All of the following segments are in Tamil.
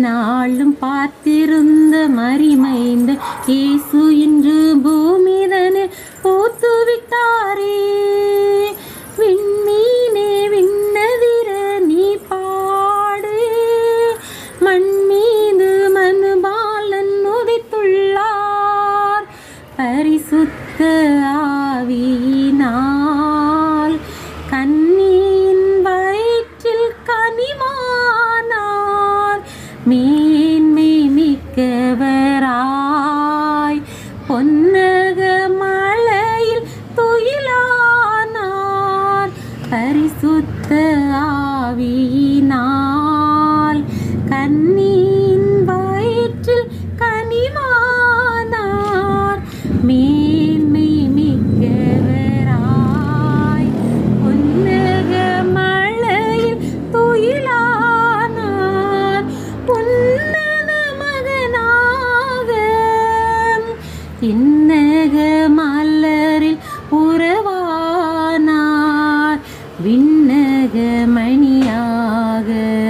நாளும் பார்த்திருந்த மறிமைந்த இயேசு இன்று பூமிதனில் பூத்து விட்டாரே விண்மீனே விண்ணதிர நீ பாடு மண் மீது மனுபாலன் உதித்துள்ளார் பரிசுத்த ஆவியினால் கண்ணியின் வயிற்றில் கனிவானார் மேன்மை மிக்கவராய் பொன்னக மலையில் துயிலானார் பரிசுத்த ஆவியினால் கண்ணியின் வயிற்றில் கனிவானார் மேன்மை மிக்கவராய் பொன்னக மலையில் துயிலானார் உன்னத மகனாக இன்னக மலரில் உறவானார் விண்ணக மணியாக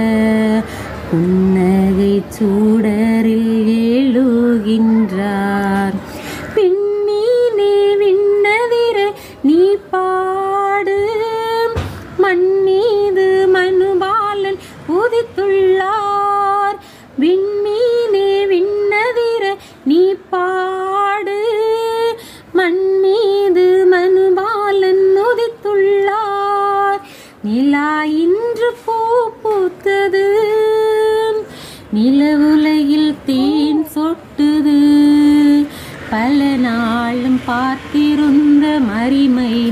புன்னகை சூடரில் எழுகின்றார் பின்னீனே விண்ணதிர நீ பாடு மண்ணீது மனுபாலன் உதித்துள்ளார் விண்மீனே விண்ணதிர நீ பாடு மண்ணீது மனுபாலன் உதித்துள்ளார் நிலா இன்று பூ பூத்தது நிலவுலகில் தேன் சொட்டுது பல நாளும் பார்த்திருந்த மறிமை